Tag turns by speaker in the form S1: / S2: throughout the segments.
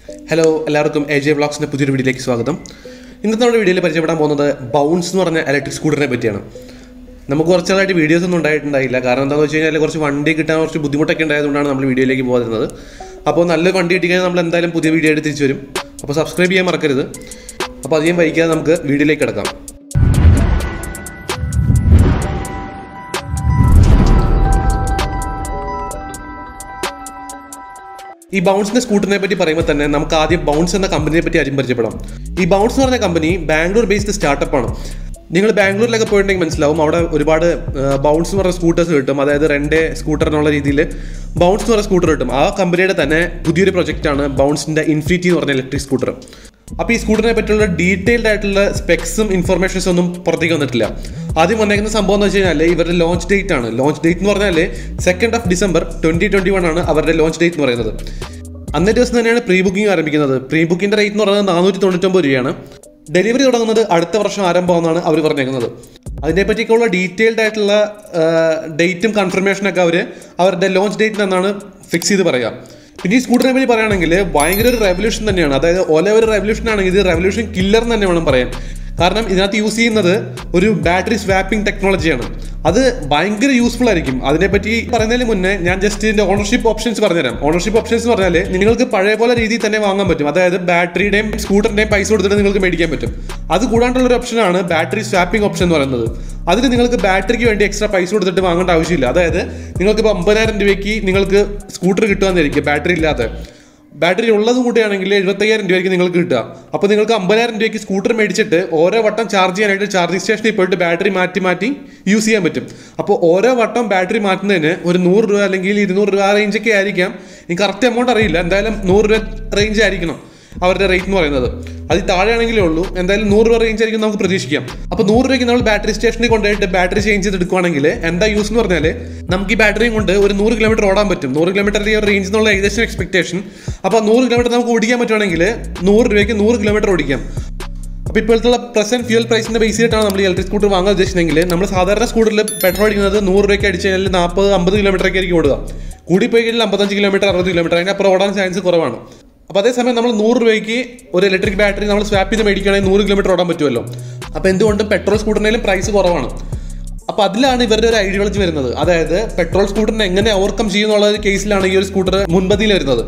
S1: hello എല്ലാവർക്കും A J വ്ളോഗ്സിൻ്റെ പുതിയൊരു വീഡിയോയിലേക്ക് സ്വാഗതം ഇന്നത്തെ നമ്മുടെ വീഡിയോയിൽ പരിചയപ്പെടാൻ പോകുന്നത് ബൗൺസ് എന്ന് പറഞ്ഞ ഇലക്ട്രിക് സ്കൂട്ടറിനെ പറ്റിയാണ് നമുക്ക് കുറച്ചാളായിട്ട് വീഡിയോസ് ഒന്നും ഉണ്ടായിട്ടുണ്ടായില്ല കാരണം എന്താണെന്ന് വെച്ച് കഴിഞ്ഞാൽ കുറച്ച് വണ്ടി കിട്ടാൻ കുറച്ച് ബുദ്ധിമുട്ടൊക്കെ ഉണ്ടായതുകൊണ്ടാണ് നമ്മൾ വീഡിയോയിലേക്ക് പോകുന്നത് അപ്പോൾ നല്ല വണ്ടി കിട്ടിക്കഴിഞ്ഞാൽ നമ്മൾ എന്തായാലും പുതിയ വീഡിയോ ആയിട്ട് തിരിച്ചു വരും അപ്പോൾ സബ്സ്ക്രൈബ് ചെയ്യാൻ മറക്കരുത് അപ്പോൾ അധികം വൈകാതെ നമുക്ക് വീഡിയോയിലേക്ക് കിടക്കാം ഈ ബൗൺസിന്റെ സ്കൂട്ടറിനെ പറ്റി പറയുമ്പോൾ തന്നെ നമുക്ക് ആദ്യം ബൗൺസ് എന്ന കമ്പനിയെ പറ്റി ആദ്യം പരിചയപ്പെടാം ഈ ബൗൺസ് എന്ന് പറഞ്ഞ കമ്പനി ബാംഗ്ലൂർ ബേസ്ഡ് സ്റ്റാർട്ടപ്പ് ആണ് നിങ്ങൾ ബാംഗ്ലൂരിലൊക്കെ പോയിട്ടുണ്ടെങ്കിൽ മനസ്സിലാവും അവിടെ ഒരുപാട് ബൗൺസ് എന്ന് പറഞ്ഞ സ്കൂട്ടേഴ്സ് കിട്ടും അതായത് റെൻഡേ സ്കൂട്ടർ എന്നുള്ള രീതിയിൽ ബൗൺസ് എന്ന് പറഞ്ഞ സ്കൂട്ടർ കിട്ടും ആ കമ്പനിയുടെ തന്നെ പുതിയൊരു പ്രൊജക്റ്റാണ് ബൗൺസിന്റെ ഇൻഫിനിറ്റി എന്ന് പറഞ്ഞ ഇലക്ട്രിക് സ്കൂട്ടർ അപ്പോൾ ഈ സ്കൂട്ടറിനെ പറ്റിയുള്ള ഡീറ്റെയിൽഡ് ആയിട്ടുള്ള സ്പെക്സും ഇൻഫർമേഷൻസും ഒന്നും പുറത്തേക്ക് വന്നിട്ടില്ല ആദ്യം വന്നേക്കുന്ന സംഭവം എന്ന് വെച്ച് കഴിഞ്ഞാൽ ഇവരുടെ ലോഞ്ച് ഡേറ്റ് ആണ് ലോഞ്ച് ഡേറ്റ് എന്ന് പറഞ്ഞാൽ second of December twenty twenty one ആണ് അവരുടെ ലോഞ്ച് ഡേറ്റ് എന്ന് പറയുന്നത് അന്നേ ദിവസം തന്നെയാണ് പ്രീ ബുക്കിംഗ് ആരംഭിക്കുന്നത് പ്രീ ബുക്കിംഗ് റേറ്റ് എന്ന് പറയുന്നത് നാനൂറ്റി തൊണ്ണൂറ്റൊമ്പത് രൂപയാണ് ഡെലിവറി തുടങ്ങുന്നത് അടുത്ത വർഷം ആരംഭമാണെന്നാണ് അവർ പറഞ്ഞേക്കുന്നത് അതിനെ പറ്റിയൊക്കെയുള്ള ഡീറ്റെയിൽഡ് ആയിട്ടുള്ള ഡേറ്റും കൺഫർമേഷനൊക്കെ അവർ അവരുടെ ലോഞ്ച് ഡേറ്റിൽ നിന്നാണ് ഫിക്സ് ചെയ്ത് പറയാം പിന്നെ ഈ സ്കൂട്ടറിനെ പറ്റി പറയുകയാണെങ്കിൽ ഭയങ്കര ഒരു റെവല്യൂഷൻ തന്നെയാണ് അതായത് ഒല ഒരു റെവല്യൂഷൻ ആണെങ്കിൽ ഇത് റെവല്യൂഷൻ കില്ലർ എന്ന് തന്നെ വേണം പറയാൻ കാരണം ഇതിനകത്ത് യൂസ് ചെയ്യുന്നത് ഒരു ബാറ്ററി സ്വാപ്പിംഗ് ടെക്നോളജിയാണ് അത് ഭയങ്കര യൂസ്ഫുൾ ആയിരിക്കും അതിനെപ്പറ്റി പറയുന്നതിന് മുന്നേ ഞാൻ ജസ്റ്റ് ഇതിന്റെ ഓണർഷിപ്പ് ഓപ്ഷൻസ് പറഞ്ഞുതരാം ഓണർഷിപ്പ് ഓപ്ഷൻസ് പറഞ്ഞാൽ നിങ്ങൾക്ക് പഴയ പോലെ രീതിയിൽ തന്നെ വാങ്ങാൻ പറ്റും അതായത് ബാറ്ററിയുടെയും സ്കൂട്ടറിന്റെയും പൈസ കൊടുത്തിട്ട് നിങ്ങൾക്ക് മേടിക്കാൻ പറ്റും അത് കൂടാണ്ടുള്ള ഒരു ഓപ്ഷനാണ് ബാറ്ററി സ്വാപ്പിംഗ് ഓപ്ഷൻ എന്ന് പറയുന്നത് അതിന് നിങ്ങൾക്ക് ബാറ്ററിക്ക് വേണ്ടി എക്സ്ട്രാ പൈസ കൊടുത്തിട്ട് വാങ്ങേണ്ട ആവശ്യമില്ല അതായത് നിങ്ങൾക്ക് ഇപ്പോൾ അമ്പതിനായിരം രൂപയ്ക്ക് നിങ്ങൾക്ക് സ്കൂട്ടർ കിട്ടുമെന്നായിരിക്കും ബാറ്ററി ഇല്ലാതെ ബാറ്ററി ഉള്ളത് കൂടിയാണെങ്കിൽ എഴുപത്തയ്യായിരം രൂപയ്ക്ക് നിങ്ങൾക്ക് കിട്ടുക അപ്പോൾ നിങ്ങൾക്ക് അമ്പതിനായിരം രൂപയ്ക്ക് സ്കൂട്ടർ മേടിച്ചിട്ട് ഓരോ വട്ടം ചാർജ് ചെയ്യാനായിട്ട് ചാർജിങ് സ്റ്റേഷനിൽ പോയിട്ട് ബാറ്ററി മാറ്റി മാറ്റി യൂസ് ചെയ്യാൻ പറ്റും അപ്പോൾ ഓരോ വട്ടം ബാറ്ററി മാറ്റുന്നതിന് ഒരു നൂറ് രൂപ അല്ലെങ്കിൽ ഇരുന്നൂറ് രൂപ ആ റേഞ്ചൊക്കെ ആയിരിക്കാം എനിക്ക് കറക്റ്റ് എമൗണ്ട് അറിയില്ല എന്തായാലും നൂറ് രൂപ റേഞ്ച് ആയിരിക്കണം അവരുടെ റേറ്റ് എന്ന് പറയുന്നത് അത് താഴെയാണെങ്കിലേ ഉള്ളൂ എന്തായാലും നൂറ് രൂപ റേഞ്ച് ആയിരിക്കും നമുക്ക് പ്രതീക്ഷിക്കാം അപ്പോൾ നൂറ് രൂപയ്ക്ക് നമ്മൾ ബാറ്ററി സ്റ്റേഷനിൽ കൊണ്ടുപോയിട്ട് ബാറ്ററി ചേഞ്ച് ചെയ്ത് എടുക്കുവാണെങ്കിൽ എന്താ യൂസ് എന്ന് പറഞ്ഞാൽ നമുക്ക് ഈ ബാറ്ററിയും കൊണ്ട് ഒരു നൂറ് കിലോമീറ്റർ ഓടാൻ പറ്റും നൂറ് കിലോമീറ്റർ ഈ റേഞ്ച് എന്നുള്ള ഏകദേശം എക്സ്പെക്ടേഷൻ അപ്പോൾ നൂറ് കിലോമീറ്റർ നമുക്ക് ഓടിക്കാൻ പറ്റുവാണെങ്കിൽ നൂറ് രൂപയ്ക്ക് നൂറ് കിലോമീറ്റർ ഓടിക്കാം അപ്പോൾ ഇപ്പോഴത്തെ പ്രസന്റ് ഫ്യൂൽ പ്രൈസിന്റെ ബേസ് ചെയ്തിട്ടാണ് നമ്മൾ ഇലക്ട്രിക് സ്കൂട്ടർ വാങ്ങാൻ ഉദ്ദേശിച്ചെങ്കിൽ നമ്മൾ സാധാരണ സ്കൂട്ടറിൽ പെട്രോൾ അടിക്കുന്നത് നൂറ് രൂപയ്ക്ക് അടിച്ച് കഴിഞ്ഞാൽ നാൽപ്പത് അമ്പത് കിലോമീറ്റർ ഒക്കെ ആയിരിക്കും ഓടുക കൂടിപ്പോയി കഴിഞ്ഞാൽ അമ്പത്തഞ്ച് കിലോമീറ്റർ അറുപത് കിലോമീറ്റർ അതിനപ്പുറം ഓടാൻ ചാൻസ് കുറവാണ് അപ്പോൾ അതേസമയം നമ്മൾ നൂറ് രൂപയ്ക്ക് ഒരു ഇലക്ട്രിക് ബാറ്ററി നമ്മൾ സ്വാപ്പ് ചെയ്ത് മേടിക്കുകയാണെങ്കിൽ നൂറ് കിലോമീറ്റർ ഓടാൻ പറ്റുമല്ലോ അപ്പോൾ എന്തുകൊണ്ടും പെട്രോൾ സ്കൂട്ടറിനാലും പ്രൈസ് കുറവാണ് അപ്പോൾ അതിലാണ് ഇവരുടെ ഒരു ഐഡിയോളജി വരുന്നത് അതായത് പെട്രോൾ സ്കൂട്ടറിനെ എങ്ങനെ ഓവർകം ചെയ്യുന്നുള്ള ഒരു കേസിലാണ് ഈ ഒരു സ്കൂട്ടർ മുൻപതിയിൽ വരുന്നത്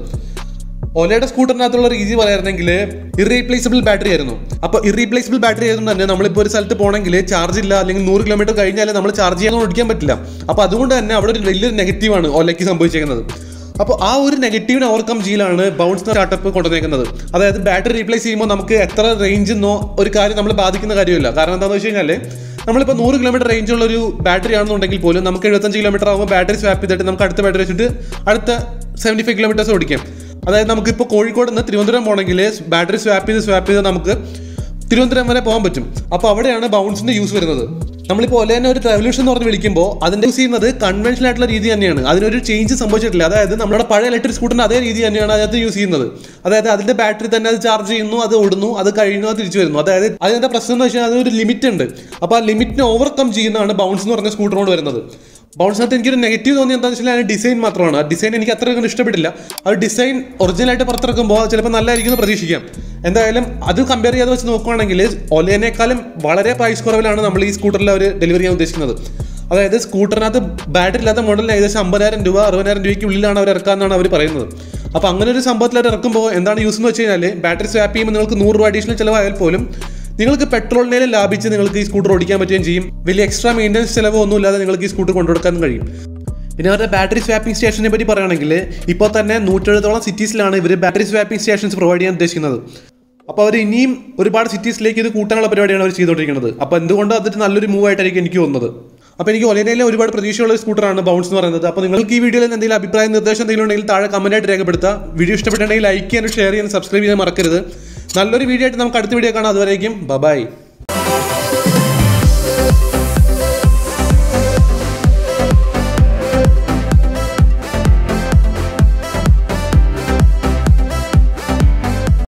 S1: ഒലയുടെ സ്കൂട്ടറിനകത്തുള്ള രീതി പറയായിരുന്നെങ്കിൽ ഇറീപ്ലേസബിൾ ബാറ്ററി ആയിരുന്നു അപ്പോൾ ഇറീപ്ലേസബിൾ ബാറ്ററി ആയതുകൊണ്ട് തന്നെ നമ്മളിപ്പോൾ ഒരു സ്ഥലത്ത് പോകണമെങ്കിൽ ചാർജ് ഇല്ല അല്ലെങ്കിൽ നൂറ് കിലോമീറ്റർ കഴിഞ്ഞാൽ നമ്മൾ ചാർജ് ചെയ്യാൻ ഓടിക്കാൻ പറ്റില്ല അപ്പോൾ അതുകൊണ്ട് തന്നെ അവിടെ ഒരു വലിയൊരു നെഗറ്റീവാണ് ഒലയ്ക്ക് സംഭവിച്ചേക്കുന്നത് അപ്പോൾ ആ ഒരു നെഗറ്റീവിനെ ഓവർകം ചെയ്യലാണ് ബൗൺസ് സ്റ്റാർട്ടപ്പ് കൊണ്ടുവന്നേക്കുന്നത് അതായത് ബാറ്ററി റീപ്ലേസ് ചെയ്യുമ്പോൾ നമുക്ക് എത്ര റേഞ്ച് എന്നോ ഒരു കാര്യം നമ്മൾ ബാധിക്കുന്ന കാര്യമില്ല കാരണം എന്താണെന്ന് വെച്ച് കഴിഞ്ഞാൽ നമ്മളിപ്പോൾ നൂറ് കിലോമീറ്റർ റേഞ്ച് ഉള്ള ഒരു ബാറ്ററി ആണെന്നുണ്ടെങ്കിൽ പോലും നമുക്ക് എഴുപത്തഞ്ച് കിലോമീറ്റർ ആകുമ്പോൾ ബാറ്ററി സ്വാപ്പ് ചെയ്തിട്ട് നമുക്ക് അടുത്ത ബാറ്ററി വെച്ചിട്ട് അടുത്ത സെവൻറ്റി ഫൈവ് കിലോമീറ്റേഴ്സ് ഓടിക്കാം അതായത് നമുക്കിപ്പോൾ കോഴിക്കോട് നിന്ന് തിരുവനന്തപുരം പോകണമെങ്കിൽ ബാറ്ററി സ്വാപ്പ് ചെയ്ത് സ്വാപ്പ് ചെയ്ത് നമുക്ക് തിരുവനന്തപുരം വരെ പോകാൻ പറ്റും അപ്പോൾ അവിടെയാണ് ബൗൺസിന്റെ യൂസ് വരുന്നത് നമ്മളിപ്പോൾ ഒല തന്നെ ഒരു റെവല്യൂഷൻ എന്ന് പറഞ്ഞ് വിളിക്കുമ്പോൾ അതിന്റെ യൂസ് ചെയ്യുന്നത് കൺവെൻഷനൽ ആയിട്ടുള്ള രീതി തന്നെയാണ് അതിനൊരു ചേഞ്ച് സംഭവിച്ചിട്ടില്ല അതായത് നമ്മുടെ പഴയ ഇലക്ട്രിക് സ്കൂട്ടറിന്റെ അതേ രീതി തന്നെയാണ് അതിനകത്ത് യൂസ് ചെയ്യുന്നത് അതായത് അതിന്റെ ബാറ്ററി തന്നെ അത് ചാർജ് ചെയ്യുന്നു അത് ഓടുന്നു അത് കഴിയുന്നു അത് തിരിച്ചു വരുന്നു അതായത് അതിന്റെ പ്രശ്നം എന്ന് വെച്ചാൽ അതൊരു ലിമിറ്റ് ഉണ്ട് അപ്പോൾ ആ ലിമിറ്റിനെ ഓവർകം ചെയ്യുന്നതാണ് ബൗൺസ് എന്ന് പറഞ്ഞ സ്കൂട്ടറോട് വരുന്നത് ബൗൺസിനകത്ത് എനിക്കൊരു നെഗറ്റീവ് തോന്നി എന്താണെന്ന് വെച്ചാൽ അതിന് ഡിസൈൻ മാത്രമാണ് ആ ഡിസൈൻ എനിക്ക് അത്ര കണ്ട് ഇഷ്ടപ്പെട്ടില്ല ആ ഡിസൈൻ ഒറിജിനലായിട്ട് പുറത്തിറക്കുമ്പോൾ ചിലപ്പോൾ നല്ലതായിരിക്കും എന്ന് പ്രതീക്ഷിക്കാം എന്തായാലും അത് കമ്പയർ ചെയ്ത് വെച്ച് നോക്കുവാണെങ്കിൽ ഒലേനേക്കാളും വളരെ പ്രൈസ് കുറവിലാണ് നമ്മൾ ഈ സ്കൂട്ടറിൽ അവർ ഡെലിവറി ചെയ്യാൻ ഉദ്ദേശിക്കുന്നത് അതായത് സ്കൂട്ടറിനകത്ത് ബാറ്ററി ഇല്ലാത്ത മോഡലിന് ഏകദേശം അമ്പതിനായിരം രൂപ അറുപതിനായിരം രൂപയ്ക്ക് ഉള്ളിലാണ് അവർ ഇറക്കാമെന്നാണ് അവർ പറയുന്നത് അപ്പോൾ അങ്ങനെ ഒരു സംഭവത്തിൽ അവർ ഇറക്കുമ്പോൾ എന്താണ് യൂസ് എന്ന് വെച്ച് കഴിഞ്ഞാൽ ബാറ്ററി സ്വാപ്പ് ചെയ്യുമ്പോൾ നിങ്ങൾക്ക് നൂറ് രൂപ അഡീഷണൽ ചിലവായാൽ പോലും നിങ്ങൾക്ക് പെട്രോളിനേലും ലാഭിച്ച് നിങ്ങൾക്ക് ഈ സ്കൂട്ടർ ഓടിക്കാൻ പറ്റുകയും ചെയ്യും വലിയ എക്സ്ട്രാ മെയിൻ്റനൻസ് ചിലവോ ഒന്നുമില്ലാതെ നിങ്ങൾക്ക് ഈ സ്കൂട്ടർ കൊണ്ടുകൊടുക്കാനും കഴിയും പിന്നെ അവരുടെ ബാറ്ററി സ്വാപ്പിംഗ് സ്റ്റേഷനെ പറ്റി പറയുകയാണെങ്കിൽ ഇപ്പോൾ തന്നെ നൂറ്റെഴുപതോളം സിറ്റീസിലാണ് ഇവർ ബാറ്ററി സ്വാപ്പിംഗ് സ്റ്റേഷൻസ് പ്രൊവൈഡ് ചെയ്യാൻ ഉദ്ദേശിക്കുന്നത് അപ്പോൾ അവർ ഇനിയും ഒരുപാട് സിറ്റീസിലേക്ക് ഇത് കൂട്ടാനുള്ള പരിപാടിയാണ് അവർ ചെയ്തുകൊണ്ടിരിക്കുന്നത് അപ്പോൾ എന്തുകൊണ്ട് അതൊരു നല്ലൊരു മൂവ് ആയിട്ടായിരിക്കും എനിക്ക് തോന്നുന്നത് അപ്പോൾ എനിക്ക് ഒലേനയിലെ ഒരുപാട് പ്രതീക്ഷയുള്ള ഒരു സ്കൂട്ടറാണ് ബൗൺസ് എന്ന് പറയുന്നത് അപ്പോൾ നിങ്ങൾക്ക് ഈ വീഡിയോയിൽ എന്തെങ്കിലും അഭിപ്രായ നിർദ്ദേശം എന്തെങ്കിലും ഉണ്ടെങ്കിൽ താഴെ കമൻറ്റായിട്ട് രേഖപ്പെടുത്തുക വീഡിയോ ഇഷ്ടപ്പെട്ടുണ്ടെങ്കിൽ ലൈക്ക് ചെയ്യാനും ഷെയർ ചെയ്യാനും സബ്സ്ക്രൈബ് ചെയ്യാൻ മറക്കരുത് നല്ലൊരു വീഡിയോ ആയിട്ട് നമുക്ക് അടുത്ത വീഡിയോ കാണാം അതുവരേക്കും ബൈ